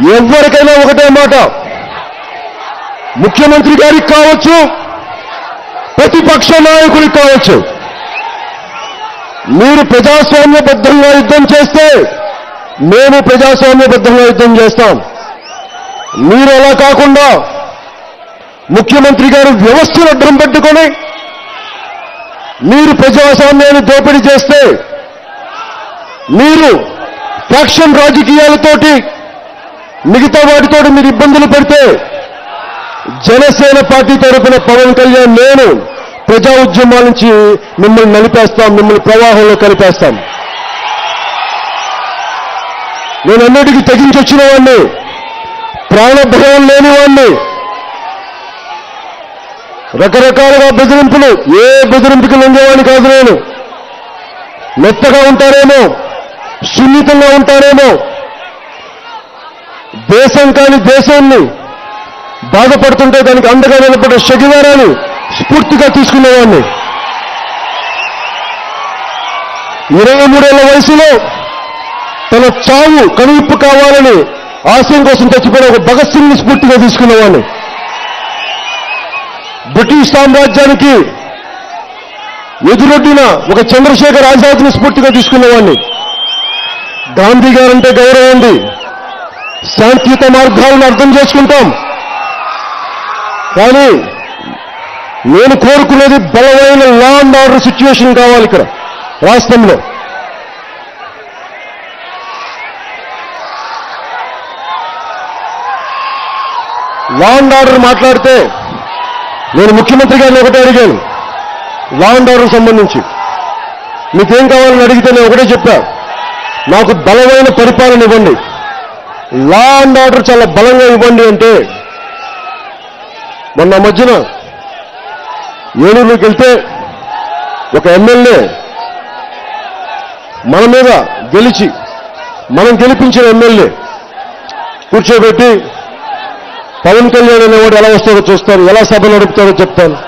ఎవరికైనా ఒకటే మాట ముఖ్యమంత్రి గారికి కావచ్చు ప్రతిపక్ష నాయకుడికి కావచ్చు మీరు ప్రజాస్వామ్యబద్ధంగా యుద్ధం చేస్తే మేము ప్రజాస్వామ్యబద్ధంగా యుద్ధం చేస్తాం మీరు అలా కాకుండా ముఖ్యమంత్రి గారు వ్యవస్థను అడ్డం పెట్టుకొని మీరు ప్రజాస్వామ్యాన్ని దోపిడీ చేస్తే మీరు ఫ్యాక్షన్ రాజకీయాలతోటి మిగతా వాటితోటి మీరు ఇబ్బందులు పెడితే జనసేన పార్టీ తరఫున పవన్ కళ్యాణ్ నేను ప్రజా ఉద్యమాల నుంచి మిమ్మల్ని నలిపేస్తాం మిమ్మల్ని ప్రవాహంలో కలిపేస్తాం నేను అన్నిటికీ తెగించి వచ్చిన వాడిని ప్రాణభయం లేని వాడిని రకరకాలుగా బెదిరింపులు ఏ బెదిరింపుకి లొంగేవాడిని కాదు నేను మెత్తగా ఉంటారేమో సున్నితంగా ఉంటారేమో దేశం కాని దేశాన్ని బాధపడుతుంటే దానికి అండగా నిలబడే శగివారాన్ని స్ఫూర్తిగా తీసుకునేవాడిని ఇరవై మూడేళ్ల వయసులో తన చావు కనువిప్పు కావాలని ఆశయం కోసం చచ్చిపోయిన ఒక భగత్ సింగ్ ని స్ఫూర్తిగా తీసుకునేవాడిని బ్రిటిష్ సామ్రాజ్యానికి ఎదురొడ్డిన ఒక చంద్రశేఖర్ ఆజాద్ని స్ఫూర్తిగా తీసుకునేవాడిని గాంధీ గారంటే గౌరవం ఉంది శాంతియుత మార్గాలను అర్థం చేసుకుంటాం కానీ నేను కోరుకునేది బలమైన లా అండ్ ఆర్డర్ సిచ్యువేషన్ కావాలి ఇక్కడ రాష్ట్రంలో లా అండ్ ఆర్డర్ మాట్లాడితే నేను ముఖ్యమంత్రి గారిని ఒకటే అడిగాను లా అండ్ ఆర్డర్ సంబంధించి మీకేం కావాలని అడిగితే నేను ఒకటే చెప్పా నాకు బలమైన పరిపాలన ఇవ్వండి లా అండ్ ఆర్డర్ చాలా బలంగా ఇవ్వండి అంటే మొన్న మధ్యన ఏలూరులోకి వెళ్తే ఒక ఎమ్మెల్యే మన మీద గెలిచి మనం గెలిపించిన ఎమ్మెల్యే కూర్చోబెట్టి పవన్ కళ్యాణ్ అనేవాడు ఎలా వస్తాడో చూస్తాను ఎలా సభ నడుపుతాడో చెప్తాను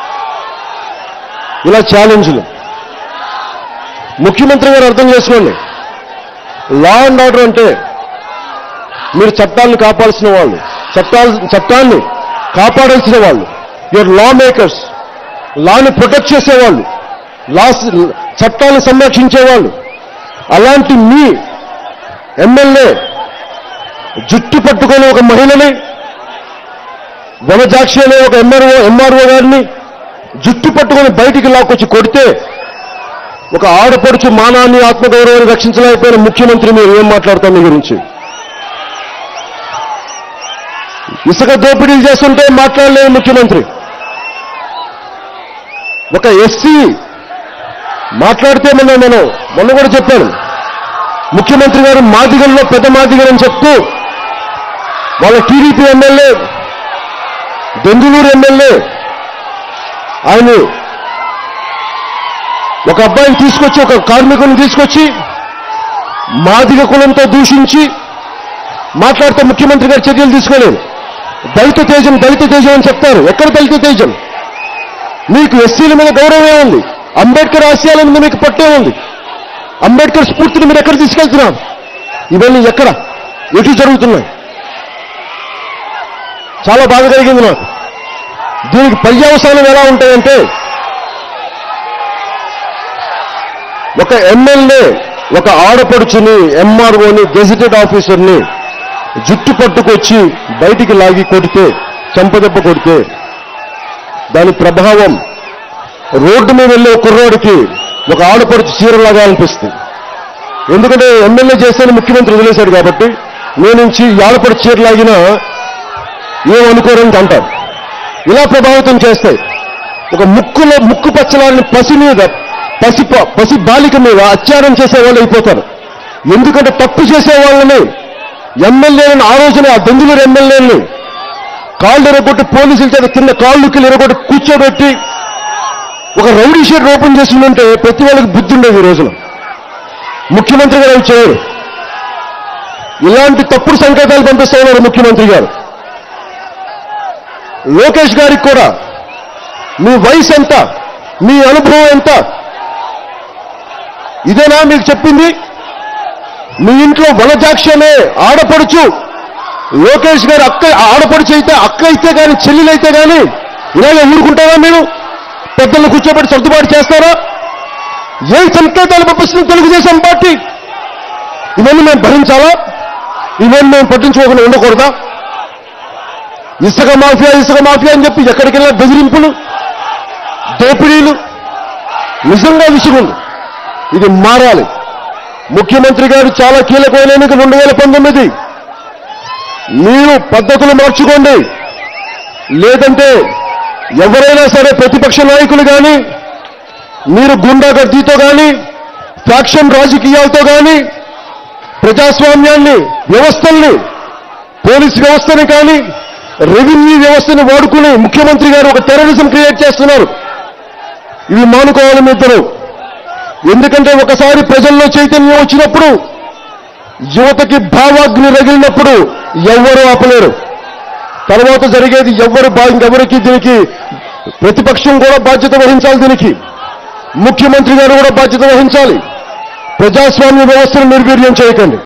ఇలా ఛాలెంజ్లు ముఖ్యమంత్రి గారు అర్థం చేసుకోండి లా అండ్ ఆర్డర్ అంటే మీరు చట్టాలను కాపాల్సిన వాళ్ళు చట్టాలు చట్టాన్ని కాపాడాల్సిన వాళ్ళు యువర్ లా మేకర్స్ లాని ప్రొటెక్ట్ చేసేవాళ్ళు లా చట్టాలను సంరక్షించేవాళ్ళు అలాంటి మీ ఎమ్మెల్యే జుట్టు పట్టుకొని ఒక మహిళని వనజాక్షి అనే ఒక ఎంఆర్ఓ ఎంఆర్ఓ గారిని జుట్టు పట్టుకొని బయటికి లాక్కొచ్చి కొడితే ఒక ఆడపడుచు మానాన్ని ఆత్మగౌరవాన్ని రక్షించలేకపోయిన ముఖ్యమంత్రి మీరు ఏం మాట్లాడతాం మీ గురించి ఇసుక దోపిడీలు చేస్తుంటే మాట్లాడలేని ముఖ్యమంత్రి ఒక ఎస్సీ మాట్లాడితే మొన్న నేను మొన్న కూడా చెప్పాను ముఖ్యమంత్రి గారు మాదిగల్లో పెద్ద మాదిగలు అని చెప్తూ వాళ్ళ టీడీపీ ఎమ్మెల్యే బెంగళూరు ఎమ్మెల్యే ఆయన ఒక అబ్బాయిని తీసుకొచ్చి ఒక కార్మికుని తీసుకొచ్చి మాదిగ కులంతో దూషించి మాట్లాడితే ముఖ్యమంత్రి గారు చర్యలు తీసుకోలేదు దళిత తేజం దళిత తేజం అని చెప్తారు ఎక్కడ దళిత తేజం మీకు ఎస్సీల మీద గౌరవమే ఉంది అంబేద్కర్ ఆశయాల మీద మీకు పట్టే ఉంది అంబేద్కర్ స్ఫూర్తిని మీరు ఎక్కడ తీసుకెళ్తున్నారు ఇవన్నీ ఎక్కడ ఎటు జరుగుతున్నాయి చాలా బాధ కలిగింది నాకు దీనికి పర్యవసానం ఎలా ఉంటాయంటే ఒక ఎమ్మెల్యే ఒక ఆడపడుచుని ఎంఆర్ఓని గెజిటెడ్ ఆఫీసర్ని జుట్టు పట్టుకొచ్చి బయటికి లాగి కొడితే చెంపదెబ్బ కొడితే దాని ప్రభావం రోడ్డు మీద వెళ్ళే ఒక కుర్రోడికి ఒక ఆడపడుచు చీరలాగా అనిపిస్తుంది ఎందుకంటే ఎమ్మెల్యే చేస్తేనే ముఖ్యమంత్రి వదిలేశాడు కాబట్టి నేను నుంచి ఈ ఆడపడుచు చీరలాగినా ఏమనుకోరని అంటారు ఇలా ప్రభావితం చేస్తాయి ఒక ముక్కులో ముక్కు పచ్చలాని పసి మీద పసి ప- పసి బాలిక మీద అత్యారం చేసే వాళ్ళు అయిపోతారు ఎందుకంటే తప్పు చేసే వాళ్ళని ఎమ్మెల్యేలను ఆ రోజున ఆ బెంగళూరు ఎమ్మెల్యేలని కాళ్ళు ఎరగొట్టి పోలీసుల చేత కింద కాళ్ళుకి ఎరగొట్టి కూర్చోబెట్టి ఒక రౌడీ షీట్ ఓపెన్ చేసిందంటే ప్రతి వాళ్ళకి బుద్ధి ఉండేది ఈ రోజున ముఖ్యమంత్రి గారు అవి చేయరు ఇలాంటి తప్పుడు సంకేతాలు పంపిస్తా ఉన్నారు ముఖ్యమంత్రి గారు లోకేష్ గారికి కూడా మీ వయసు ఎంత మీ అనుభవం ఎంత ఇదేనా మీకు చెప్పింది మీ ఇంట్లో వనజాక్షి అనే ఆడపడుచు లోకేష్ గారు అక్క ఆడపడుచు అయితే అక్క అయితే కానీ చెల్లెలైతే కానీ ఇలాగే ఊరుకుంటారా మీరు పెద్దలను కూర్చోబెట్టి సర్దుబాటు చేస్తారా ఏం సంకేతాలు పంపిస్తుంది తెలుగుదేశం పార్టీ ఇవన్నీ మేము భరించాలా ఇవన్నీ మేము పట్టించుకోకుండా ఉండకూడదా ఇసుక మాఫియా ఇసుక మాఫియా అని చెప్పి ఎక్కడికెళ్ళినా బెదిరింపులు దోపిడీలు నిజంగా విసుగుంది ఇది మారాలి ముఖ్యమంత్రి గారు చాలా కీలకమైన ఎన్నిక రెండు వేల పంతొమ్మిది మీరు పద్ధతులు మార్చుకోండి లేదంటే ఎవరైనా సరే ప్రతిపక్ష నాయకులు కానీ మీరు గుండాగర్దీతో కానీ ఫ్యాక్షన్ రాజకీయాలతో కానీ ప్రజాస్వామ్యాన్ని వ్యవస్థల్ని పోలీస్ వ్యవస్థని కానీ రెవెన్యూ వ్యవస్థని వాడుకుని ముఖ్యమంత్రి గారు ఒక టెర్రరిజం క్రియేట్ చేస్తున్నారు ఇవి మానుకోవాలి మీ ఇద్దరు ఎందుకంటే ఒకసారి ప్రజల్లో చైతన్యం వచ్చినప్పుడు యువతకి భావాగ్ని రగిలినప్పుడు ఎవ్వరూ ఆపలేరు తర్వాత జరిగేది ఎవ్వరు బా ఇంకెవరికి దీనికి ప్రతిపక్షం కూడా బాధ్యత వహించాలి దీనికి ముఖ్యమంత్రి గారు కూడా బాధ్యత వహించాలి ప్రజాస్వామ్య వ్యవస్థను నిర్వీర్యం చేయకండి